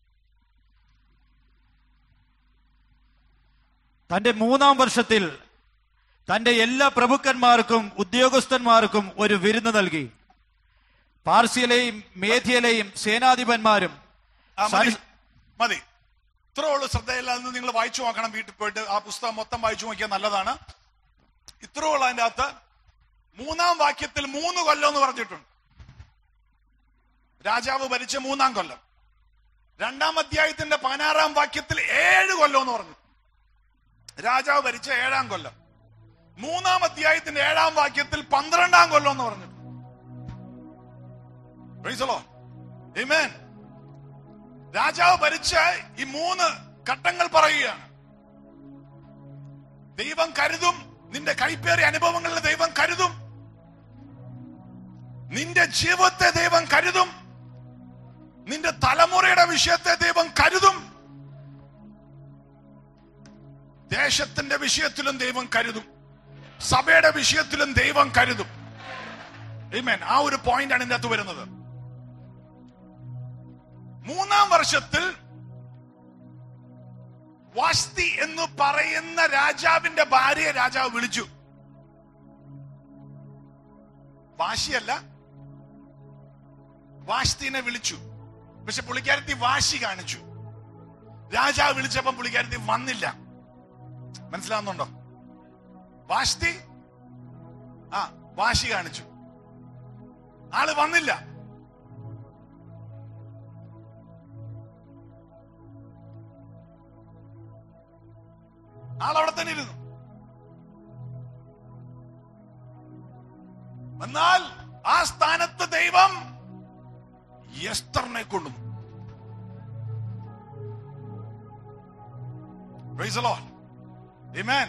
തന്റെ മൂന്നാം വർഷത്തിൽ തന്റെ എല്ലാ പ്രഭുക്കന്മാർക്കും ഉദ്യോഗസ്ഥന്മാർക്കും ഒരു വിരുന്ന് നൽകി പാർസ്യയിലെയും മേധ്യയിലെയും സേനാധിപന്മാരും ആ, മതി സനി- മതി ഇത്രേ ഉള്ളൂ ശ്രദ്ധയില്ലാതെ നിങ്ങൾ വായിച്ചു നോക്കണം വീട്ടിൽ പോയിട്ട് ആ പുസ്തകം മൊത്തം വായിച്ചു നോക്കിയാൽ നല്ലതാണ് ഇത്രേ ഉള്ളൂ അതിന്റെ അകത്ത് മൂന്നാം വാക്യത്തിൽ മൂന്ന് കൊല്ലം എന്ന് പറഞ്ഞിട്ടുണ്ട് രാജാവ് ഭരിച്ച മൂന്നാം കൊല്ലം രണ്ടാം അധ്യായത്തിന്റെ പതിനാറാം വാക്യത്തിൽ ഏഴ് കൊല്ലം എന്ന് പറഞ്ഞു രാജാവ് ഭരിച്ച ഏഴാം കൊല്ലം മൂന്നാം അധ്യായത്തിന്റെ ഏഴാം വാക്യത്തിൽ പന്ത്രണ്ടാം കൊല്ലം എന്ന് പറഞ്ഞിട്ടുണ്ട് Praise the Lord. Amen. രാജാവ് ഭരിച്ച ഈ മൂന്ന് ഘട്ടങ്ങൾ പറയുകയാണ് ദൈവം കരുതും നിന്റെ കൈപ്പേറിയ അനുഭവങ്ങളിൽ ദൈവം കരുതും നിന്റെ ജീവിതത്തെ ദൈവം കരുതും നിന്റെ തലമുറയുടെ വിഷയത്തെ ദൈവം കരുതും ദേശത്തിന്റെ വിഷയത്തിലും ദൈവം കരുതും സഭയുടെ വിഷയത്തിലും ദൈവം കരുതും Amen. ആ ഒരു പോയിന്റാണ് ഇതിന്റെ അകത്ത് വരുന്നത് മൂന്നാം വർഷത്തിൽ വാസ്തി എന്ന് പറയുന്ന രാജാവിന്റെ ഭാര്യയെ രാജാവ് വിളിച്ചു വാശിയല്ല വാസ്തിനെ വിളിച്ചു പക്ഷെ പുള്ളിക്കാരത്തി വാശി കാണിച്ചു രാജാവ് വിളിച്ചപ്പോ പുള്ളിക്കാരത്തി വന്നില്ല മനസ്സിലാവുന്നുണ്ടോ വാസ്തി ആ വാശി കാണിച്ചു ആള് വന്നില്ല ആളവിടെ തന്നെ ഇരുന്നു എന്നാൽ ആ സ്ഥാനത്ത് ദൈവം യസ്തറിനെ കൊണ്ടുവന്നു Praise the Lord. Amen.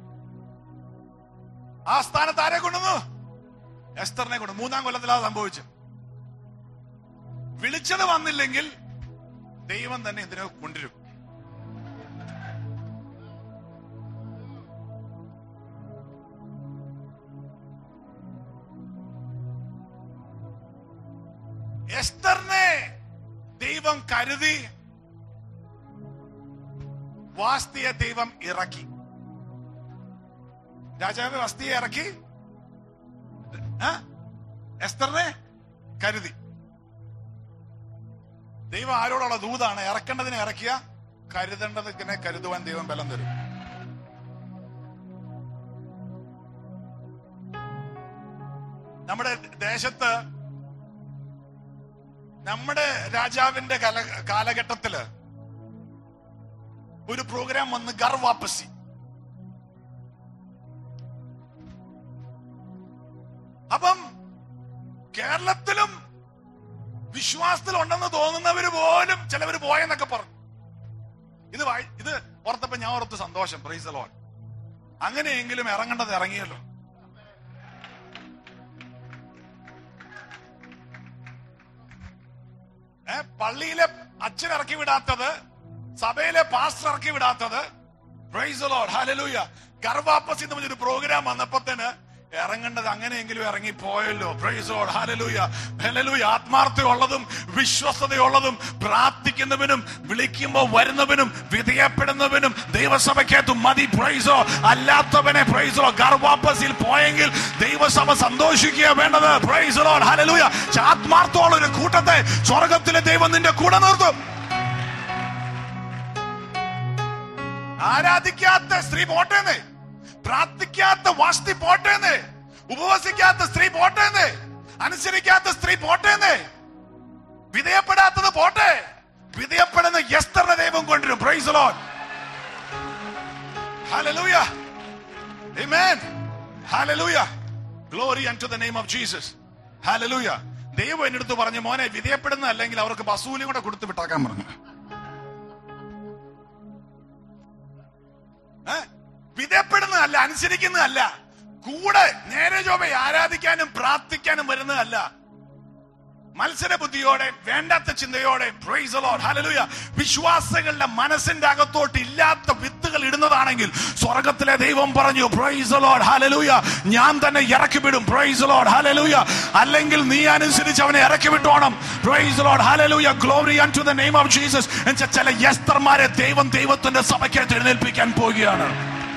ആ സ്ഥാനത്ത് ആരെ കൊണ്ടുവന്നു എസ്തറിനെ കൊണ്ട് മൂന്നാം കൊല്ലത്തിലാണ് സംഭവിച്ചത് വിളിച്ചത് വന്നില്ലെങ്കിൽ ദൈവം തന്നെ എന്തിനോ കൊണ്ടുവരും എസ്തറിനെ ദൈവം കരുതി വാസ്തിയെ ദൈവം ഇറക്കി രാജാവ് വസ്തിയെ ഇറക്കി ആ? എസ്തറിനെ കരുതി ദൈവം ആരോടുള്ള ദൂതാണ് ഇറക്കേണ്ടതിനെ ഇറക്കിയ കരുതേണ്ടതിനെ കരുതുവാൻ ദൈവം ബലം തരും നമ്മുടെ ദേശത്ത് നമ്മുടെ രാജാവിന്റെ കാല കാലഘട്ടത്തില് ഒരു പ്രോഗ്രാം വന്ന് ഗർ വാപ്പസി അപ്പം കേരളത്തിലും വിശ്വാസത്തിൽ ഉണ്ടെന്ന് തോന്നുന്നവര് പോലും ചിലവര് പോയെന്നൊക്കെ പറഞ്ഞു ഇത് വായി- ഇത് ഓർത്തപ്പോ ഞാൻ ഓർത്ത് സന്തോഷം പ്രൈസ് ലോൺ അങ്ങനെയെങ്കിലും ഇറങ്ങേണ്ടത് ഇറങ്ങിയല്ലോ ഏ പള്ളിയിലെ അച്ഛൻ ഇറക്കി വിടാത്തത് സഭയിലെ പാസ്റ്റർ ഇറക്കി വിടാത്തത് പ്രൈസ് ലോഡ് ഹലലൂയ ഗർഭാപ്പസ് എന്ന് പറഞ്ഞൊരു പ്രോഗ്രാം വന്നപ്പോത്തേന് ഇറങ്ങേണ്ടത് അങ്ങനെയെങ്കിലും ഇറങ്ങി പോയല്ലോ പ്രൈസ് ലോഡ് ഹലലൂയ ഹലലൂയ ആത്മാർത്ഥതയുള്ളതും വിശ്വസ്തതയുള്ളതും പ്രാർത്ഥിക്കുന്നവനും വിളിക്കുമ്പോൾ വരുന്നവനും വിധേയപ്പെടുന്നവനും ദൈവസഭയ്ക്കകത്ത് മതി പ്രൈസോ അല്ലാത്തവനെ പ്രൈസോ ഗർഭാപ്പസിൽ പോയെങ്കിൽ ദൈവസഭ സന്തോഷിക്കുക വേണ്ടത് പ്രൈസ് ലോഡ് ഹലലൂയ ആത്മാർത്ഥമുള്ള ഒരു കൂട്ടത്തെ സ്വർഗത്തിലെ ദൈവം നിന്റെ കൂടെ നിർത്തും ആരാധിക്കാത്ത സ്ത്രീ പോട്ടേന്ന് പ്രാർത്ഥിക്കാത്ത വാസ്തി പോട്ടേന്ന് ഉപവസിക്കാത്ത സ്ത്രീ പോട്ടേന്ന് അനുസരിക്കാത്ത സ്ത്രീ പോട്ടേന്ന് വിധേയപ്പെടാത്തത് പോട്ടെ വിധേയപ്പെടുന്ന എസ്തറിനെ ദൈവം കൊണ്ടുവരും praise Lord hallelujah amen hallelujah glory unto the name of Jesus hallelujah ദൈവം എൻ്റെ അടുത്ത് പറഞ്ഞു മോനെ വിധേയപ്പെടുന്ന അല്ലെങ്കിൽ അവർക്ക് വസൂലും കൂടെ കൊടുത്തു വിട്ടാക്കാൻ പറഞ്ഞു ഏ? വിധേയപ്പെടുന്നതല്ല അനുസരിക്കുന്നതല്ല കൂടെ നേരെ ജോബെ ആരാധിക്കാനും പ്രാർത്ഥിക്കാനും വരുന്നതല്ല മത്സര ബുദ്ധിയോടെ വേണ്ടാത്ത ചിന്തയോടെ പ്രൈസ് ലോർഡ് ഹല്ലേലൂയ വിശ്വാസികളുടെ മനസ്സിന്റെ അകത്തോട്ട് ഇല്ലാത്ത വിത്തുകൾ ഇടുന്നതാണെങ്കിൽ സ്വർഗത്തിലെ ദൈവം പറഞ്ഞു പ്രൈസ് ലോർഡ് ഹല്ലേലൂയ ഞാൻ തന്നെ ഇറക്കി വിടും പ്രൈസ് ലോർഡ് ഹല്ലേലൂയ അല്ലെങ്കിൽ നീ അനുസരിച്ച് അവനെ ഇറക്കി വിട്ടോണം praise Lord hallelujah glory to the name of Jesus എന്നുവെച്ചാൽ ചില യസ്തർമാരെ ദൈവം ദൈവത്തിന്റെ സഭയ്ക്കകത്ത് എഴുന്നേൽപ്പിക്കാൻ പോവുകയാണ്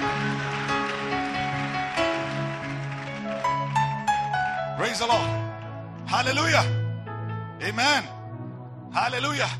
Praise the Lord. Hallelujah. Amen. Hallelujah.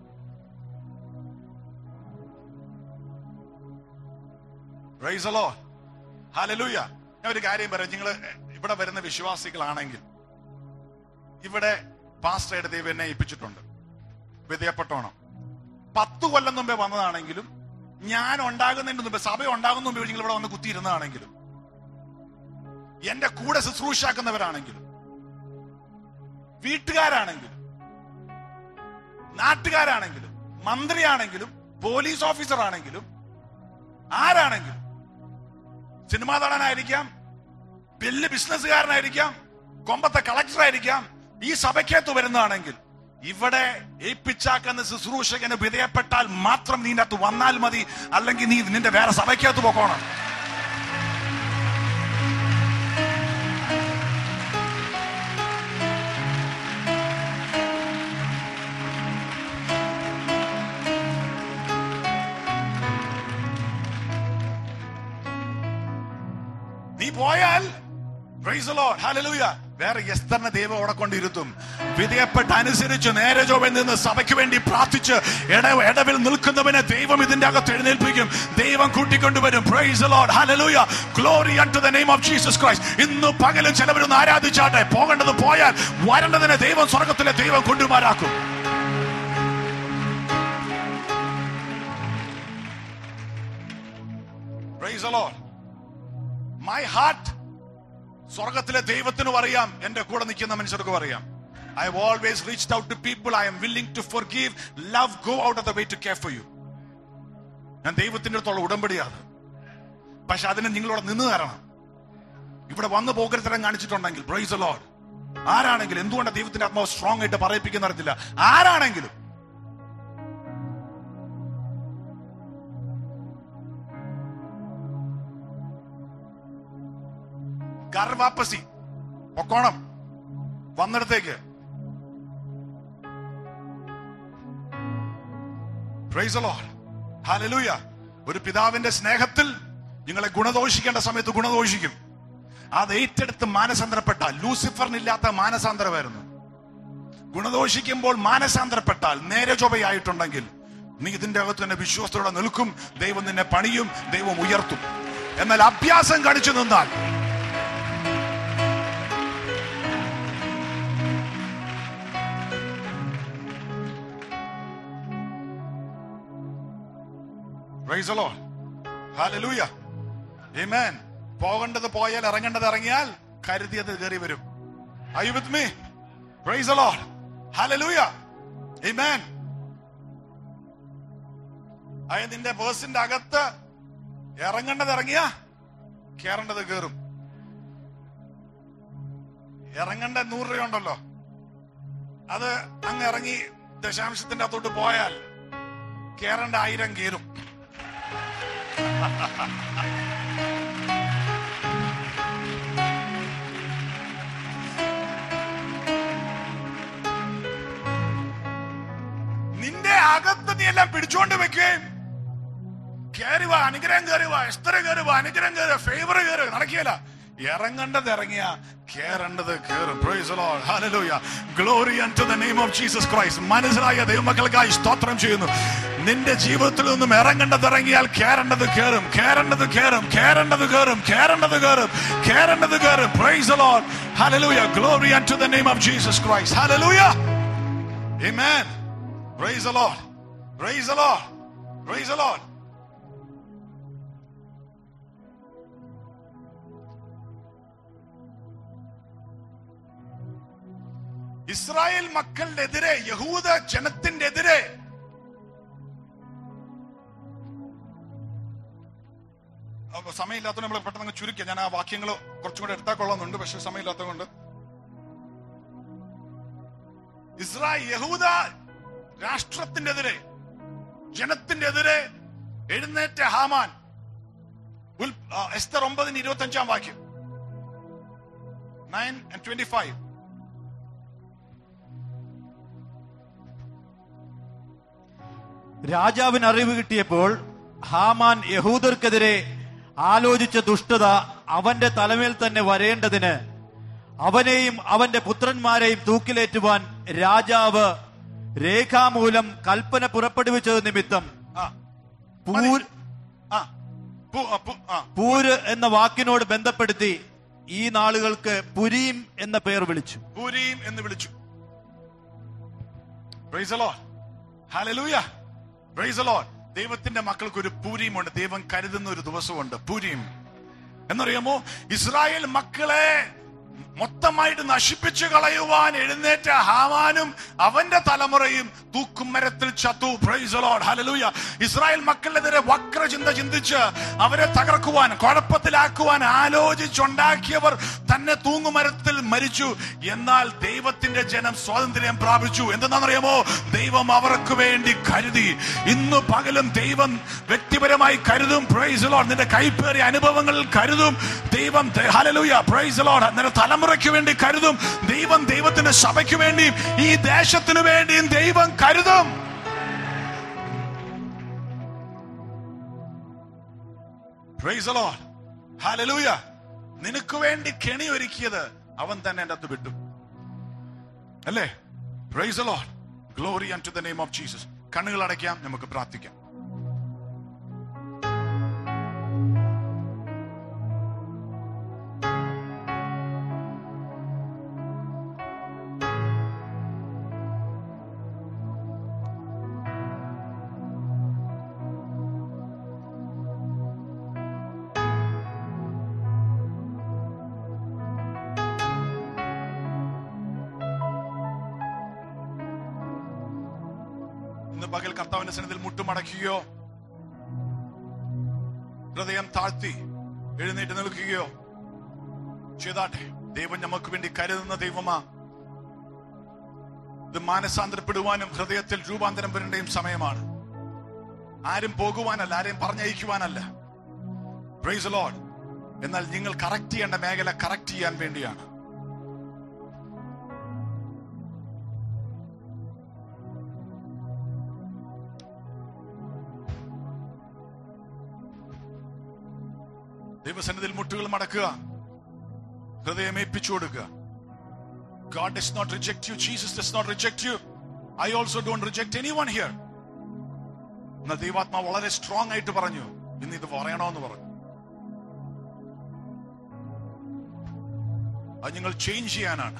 Praise the Lord. Hallelujah. ഞാൻ ഒരു കാര്യം പറയാം നിങ്ങൾ ഇവിടെ വരുന്ന വിശ്വാസികളാണെങ്കിൽ ഇവിടെ പാസ്റ്ററായിട്ട് ദൈവം എന്നെ ഏൽപ്പിച്ചിട്ടുണ്ട് വിധേയപ്പെട്ടോണം പത്ത് കൊല്ലം മുമ്പേ വന്നതാണെങ്കിലും ഞാൻ ഉണ്ടാകുന്നതിന് മുമ്പ് സഭ ഉണ്ടാകുന്ന മുമ്പ് നിങ്ങൾ ഇവിടെ വന്ന് കുത്തിയിരുന്നതാണെങ്കിലും എന്റെ കൂടെ ശുശ്രൂഷാക്കുന്നവരാണെങ്കിലും വീട്ടുകാരാണെങ്കിലും നാട്ടുകാരാണെങ്കിലും മന്ത്രിയാണെങ്കിലും പോലീസ് ഓഫീസർ ആണെങ്കിലും ആരാണെങ്കിലും സിനിമാ നടനായിരിക്കാം വലിയ ബിസിനസ്സുകാരനായിരിക്കാം കൊമ്പത്തെ കളക്ടർ ആയിരിക്കാം ഈ സഭയ്ക്കകത്ത് വരുന്നതാണെങ്കിൽ ഇവിടെ ഏൽപ്പിച്ചാക്കുന്ന ശുശ്രൂഷകന് വിധേയപ്പെട്ടാൽ മാത്രം നീ അകത്ത് വന്നാൽ മതി അല്ലെങ്കിൽ നീ നിന്റെ വേറെ സഭയ്ക്കകത്ത് പോക്കോണം നീ പോയാൽ praise the Lord, hallelujah. വേറെ എസ്തറിനെ ദൈവം അവിടെ കൊണ്ടിരുത്തും വിധേയപ്പെട്ട് അനുസരിച്ച് നേരെ ജോബിൽ നിന്ന് സഭയ്ക്ക് വേണ്ടി പ്രാർത്ഥിച്ച് ഇട ഇടവിൽ നിൽക്കുന്നവനെ ദൈവം ഇതിന്റെ അകത്ത് എഴുന്നേൽപ്പിക്കും ദൈവം കൂട്ടിക്കൊണ്ടുവരും praise the Lord, hallelujah. Glory unto the name of Jesus Christ. ഇന്ന് പകലും ചിലവരൊന്ന് ആരാധിച്ചാട്ടെ പോകേണ്ടത് പോയാൽ വരേണ്ടതിനെ ദൈവം സ്വർഗത്തിലെ ദൈവം കൊണ്ടുമാരാക്കും Praise the Lord. My heart സ്വർഗത്തിലെ ദൈവത്തിനും അറിയാം എന്റെ കൂടെ നിൽക്കുന്ന മനുഷ്യർക്കും അറിയാം I have always reached out to people I am willing to forgive love go out of the way to care for you ഞാൻ ദൈവത്തിന്റെ അടുത്തുള്ള ഉടമ്പടിയാണ് പക്ഷെ അതിന് നിങ്ങളോട് നിന്ന് തരണം ഇവിടെ വന്ന് പോകരുത്തരം കാണിച്ചിട്ടുണ്ടെങ്കിൽ പ്രൈസ് ലോഡ് ആരാണെങ്കിലും എന്തുകൊണ്ടാണ് ദൈവത്തിന്റെ ആത്മാവ് സ്ട്രോങ് ആയിട്ട് പറയിപ്പിക്കുന്ന അറിയത്തില്ല ആരാണെങ്കിലും ഗർവാപ്പസി പൊക്കോണം വന്നിടത്തേക്ക് Praise the Lord. Hallelujah. ഒരു പിതാവിന്റെ സ്നേഹത്തിൽ നിങ്ങളെ ഗുണദോഷിക്കേണ്ട സമയത്ത് ഗുണദോഷിക്കും അത് ഏറ്റെടുത്ത് മാനസാന്തരപ്പെട്ടാൽ ലൂസിഫറിനില്ലാത്ത മാനസാന്തരമായിരുന്നു ഗുണദോഷിക്കുമ്പോൾ മാനസാന്തരപ്പെട്ടാൽ നേരെ ചൊവ്വയായിട്ടുണ്ടെങ്കിൽ നീ ഇതിന്റെ അകത്ത് തന്നെ വിശ്വാസത്തോടെ നിൽക്കും ദൈവം നിന്നെ പണിയും ദൈവം ഉയർത്തും എന്നാൽ അഭ്യാസം കാണിച്ചു നിന്നാൽ Praise the Lord. Hallelujah. Amen. പോകേണ്ടത് പോയാൽ ഇറങ്ങേണ്ടത് ഇറങ്ങിയാൽ കരുതിയത് കയറി വരും Are you with me? Praise the Lord. Hallelujah. Amen. അതായത് നിന്റെ പേഴ്സിന്റെ അകത്ത് ഇറങ്ങേണ്ടത് ഇറങ്ങിയ കേറേണ്ടത് കേറും ഇറങ്ങേണ്ട നൂറ് രൂപ ഉണ്ടല്ലോ അത് അങ്ങ് ഇറങ്ങി ദശാംശത്തിന്റെ അകത്തോട്ട് പോയാൽ കേറേണ്ട ആയിരം കേറും നിന്റെ അകത്ത് നീ എല്ലാം പിടിച്ചുകൊണ്ട് വെക്കുകയും കയറി വാ അനുഗ്രഹം കയറി വാ എസ്തര കയറി വാ അനുഗ്രഹം കയറി ഫേവർ കയറി നടക്കിയല്ല ഇറങ്ങേണ്ടത് ഇറങ്ങിയ കേറേണ്ടത് കേറും Praise the Lord. Hallelujah. Glory unto the name of Jesus Christ. മനസ്സിലായ ദൈവമക്കൾക്കായി സ്തോത്രം ചെയ്യുന്നു നിന്റെ ജീവിതത്തിൽ നിന്നും ഇറങ്ങേണ്ടത് ഇറങ്ങിയാൽ കേറേണ്ടത് കേറും കേറേണ്ടത് കേറും കേറേണ്ടത് കേറും കേറേണ്ടത് കേറും കേറേണ്ടത് കേറും Praise the Lord. Hallelujah. Glory unto the name of Jesus Christ. Hallelujah. Amen. Praise the Lord. Praise the Lord. Praise the Lord. Israel മക്കളുടെ എതിരെ യഹൂദ ജനത്തിന്റെ എതിരെ അപ്പൊ സമയമില്ലാത്തതുകൊണ്ട് നമ്മൾ പെട്ടെന്ന് അങ്ങ് ചുരുക്കുക ഞാൻ ആ വാക്യങ്ങൾ കുറച്ചും കൂടെ എടുത്താൽ കൊള്ളുന്നുണ്ട് പക്ഷെ സമയമില്ലാത്തതുകൊണ്ട് ഇസ്രായേൽ യഹൂദ രാഷ്ട്രത്തിന്റെ എതിരെ ജനത്തിന്റെ എതിരെ എഴുന്നേറ്റ ഹാമാൻ ഉൽ- ആ, എസ്തർ ഒമ്പതിന് ഇരുപത്തി അഞ്ചാം വാക്യം നയൻ ആൻഡ് ട്വന്റി ഫൈവ് രാജാവിന് അറിവ് കിട്ടിയപ്പോൾ ഹാമാൻ യഹൂദർക്കെതിരെ ആലോചിച്ച ദുഷ്ടത അവന്റെ തലമേൽ തന്നെ വരേണ്ടതിന് അവനെയും അവന്റെ പുത്രന്മാരെയും തൂക്കിലേറ്റുവാൻ രാജാവ് രേഖാമൂലം കൽപ്പന പുറപ്പെടുവിച്ചത് നിമിത്തം ആ പൂർ ആ പു- ആ, പു- ആ പൂര് എന്ന വാക്കിനോട് ബന്ധപ്പെടുത്തി ഈ നാളുകൾക്ക് പുരീം എന്ന പേർ വിളിച്ചു പൂരീം എന്ന് വിളിച്ചു Praise the Lord. Hallelujah. Praise the Lord. ദൈവത്തിന്റെ മക്കൾക്ക് ഒരു പൂരിയുമുണ്ട് ദൈവം കരുതുന്ന ഒരു ദിവസമുണ്ട് പൂരിയും എന്നറിയാമോ ഇസ്രായേൽ മക്കളെ മൊത്തമായിട്ട് നശിപ്പിച്ചു കളയുവാൻ എഴുന്നേറ്റ ഹാമാനും അവന്റെ തലമുറയും തൂക്കുമരത്തിൽ ചത്തു പ്രൈസ് ലോഡ് ഹലലൂയ ഇസ്രായേൽ മക്കളെതിരെ വക്രചിന്ത ചിന്തിച്ച് അവരെ തകർക്കുവാൻ കുഴപ്പത്തിലാക്കുവാൻ ആലോചിച്ചുണ്ടാക്കിയവർ തന്നെ തൂങ്ങുമരത്തിൽ മരിച്ചു എന്നാൽ ദൈവത്തിന്റെ ജനം സ്വാതന്ത്ര്യം പ്രാപിച്ചു എന്തെന്നറിയാമോ ദൈവം അവർക്ക് വേണ്ടി കരുതി ഇന്ന് പകലും ദൈവം വ്യക്തിപരമായി കരുതും പ്രൈസ് ലോഡ് നിന്റെ കൈപ്പേറിയ അനുഭവങ്ങളിൽ കരുതും ദൈവം ഹലലൂയ പ്രൈസ് ലോഡ് നിന്റെ തലമുറയ്ക്ക് വേണ്ടി കരുതും ദൈവം ദൈവത്തിന്റെ സഭയ്ക്ക് വേണ്ടിയും ഈ ദേശത്തിന് വേണ്ടിയും ദൈവം കരുതും Praise the Lord. Hallelujah. നിനക്ക് വേണ്ടി കെണി ഒരുക്കിയത് അവൻ തന്നെ എൻ്റെ അകത്ത് വിട്ടു അല്ലേ praise the Lord. Glory unto the name of Jesus. കണ്ണുകൾ അടയ്ക്കാം നമുക്ക് പ്രാർത്ഥിക്കാം ഇന്ന് പകൽ കർത്താവിന്റെ സന്നിധിയിൽ മുട്ടുമടക്കുകയോ ഹൃദയം താഴ്ത്തി എഴുന്നേറ്റ് നിൽക്കുകയോ ചെയ്താട്ടെ ദൈവം നമുക്ക് വേണ്ടി കരുതുന്ന ദൈവമാ ഇത് മാനസാന്തരപ്പെടുവാനും ഹൃദയത്തിൽ രൂപാന്തരം വരേണ്ടയും സമയമാണ് ആരും പോകുവാനല്ല ആരെയും പറഞ്ഞയക്കുവാനല്ല പ്രൈസ് ലോഡ് എന്നാൽ നിങ്ങൾ കറക്റ്റ് ചെയ്യേണ്ട മേഖല കറക്റ്റ് ചെയ്യാൻ വേണ്ടിയാണ് ദൈവസന്നിധിയിൽ മുട്ടുകൾ മടക്കുക ഹൃദയം ഏൽപ്പിച്ചു കൊടുക്കുക God does not reject you. Jesus does not reject you. I also don't reject anyone here. എന്നാൽ ദൈവാത്മാവ് വളരെ സ്ട്രോങ് ആയിട്ട് പറഞ്ഞു ഇന്ന് ഇത് പറയണമെന്ന് പറഞ്ഞു അത് നിങ്ങൾ ചേഞ്ച് ചെയ്യാനാണ്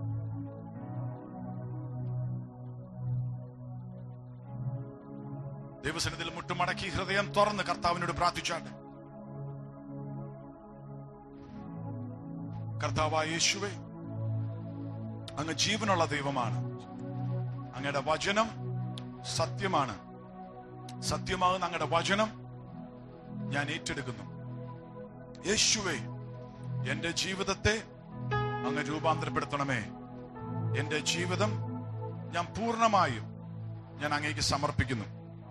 ദൈവസന്നിധിയിൽ മുട്ടുമടക്കി ഹൃദയം തുറന്ന് കർത്താവിനോട് പ്രാർത്ഥിച്ചാട്ടെ കർത്താവായ യേശുവേ അങ്ങ് ജീവനുള്ള ദൈവമാണ് അങ്ങയുടെ വചനം സത്യമാണ് സത്യമാകുന്ന അങ്ങയുടെ വചനം ഞാൻ ഏറ്റെടുക്കുന്നു യേശുവേ എന്റെ ജീവിതത്തെ അങ്ങ് രൂപാന്തരപ്പെടുത്തണമേ എന്റെ ജീവിതം ഞാൻ പൂർണ്ണമായും ഞാൻ അങ്ങേക്ക് സമർപ്പിക്കുന്നു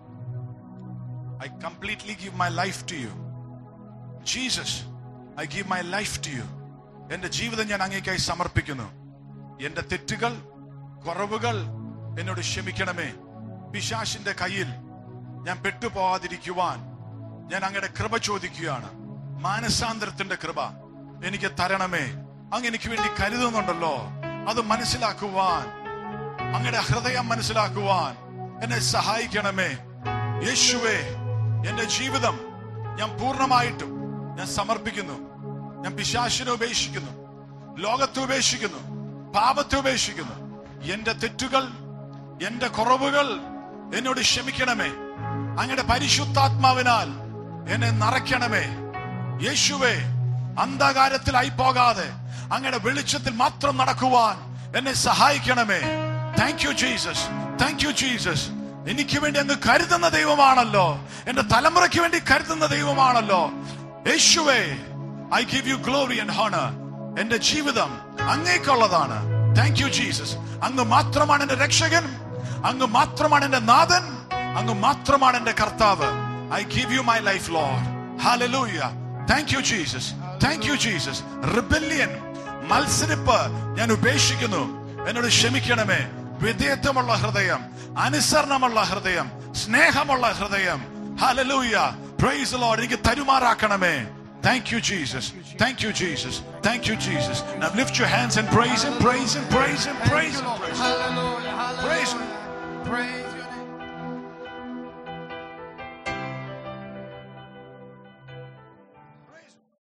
I completely give my life to you Jesus I give my life to you എന്റെ ജീവിതം ഞാൻ അങ്ങേക്കായി സമർപ്പിക്കുന്നു എന്റെ തെറ്റുകൾ കുറവുകൾ എന്നോട് ക്ഷമിക്കണമേ പിശാശിന്റെ കയ്യിൽ ഞാൻ പെട്ടുപോകാതിരിക്കുവാൻ ഞാൻ അങ്ങയുടെ കൃപ ചോദിക്കുകയാണ് മാനസാന്തരത്തിന്റെ കൃപ എനിക്ക് തരണമേ അങ്ങ് എനിക്ക് വേണ്ടി കരുതുന്നുണ്ടല്ലോ അത് മനസ്സിലാക്കുവാൻ അങ്ങയുടെ ഹൃദയം മനസ്സിലാക്കുവാൻ എന്നെ സഹായിക്കണമേ യേശുവേ എന്റെ ജീവിതം ഞാൻ പൂർണ്ണമായിട്ടും ഞാൻ സമർപ്പിക്കുന്നു ഞാൻ പിശാശിനെ ഉപേക്ഷിക്കുന്നു ലോകത്തെ ഉപേക്ഷിക്കുന്നു പാപത്തെ ഉപേക്ഷിക്കുന്നു എന്റെ തെറ്റുകൾ എന്റെ കുറവുകൾ എന്നോട് ക്ഷമിക്കണമേ അങ്ങയുടെ പരിശുദ്ധാത്മാവിനാൽ എന്നെ നിറയ്ക്കണമേ യേശുവേ അന്ധകാരത്തിലായി പോകാതെ അങ്ങയുടെ വെളിച്ചത്തിൽ മാത്രം നടക്കുവാൻ എന്നെ സഹായിക്കണമേ thank you Jesus thank you Jesus എനിക്ക് വേണ്ടി അങ്ങ് കരുതുന്ന ദൈവമാണല്ലോ എന്റെ തലമുറയ്ക്ക് വേണ്ടി കരുതുന്ന ദൈവമാണല്ലോ യേശുവേ I give you glory and honour എന്റെ ജീവിതം അങ്ങേക്കുള്ളതാണ് താങ്ക് യു ജീസസ് അങ്ങ് മാത്രമാണ് എന്റെ രക്ഷകൻ അങ്ങ് മാത്രമാണ് എന്റെ നാഥൻ അങ്ങ് മാത്രമാണ് എന്റെ കർത്താവ് I give you my life Lord hallelujah thank you Jesus thank you Jesus rebellion മത്സരിപ്പ് ഞാൻ ഉപേക്ഷിക്കുന്നു എന്നോട് ക്ഷമിക്കണമേ വിധേയത്വമുള്ള ഹൃദയം അനുസരണമുള്ള ഹൃദയം സ്നേഹമുള്ള ഹൃദയം ഹാലലൂയ പ്രൈസ് ലോഡ് എനിക്ക് തരുമാറാക്കണമേ Thank you, Jesus. Thank you, Jesus. Thank you, Jesus. Now lift your hands and praise Him, praise Him, praise Him, praise Him. Praise Him. Hallelujah. Praise Hallelujah. Praise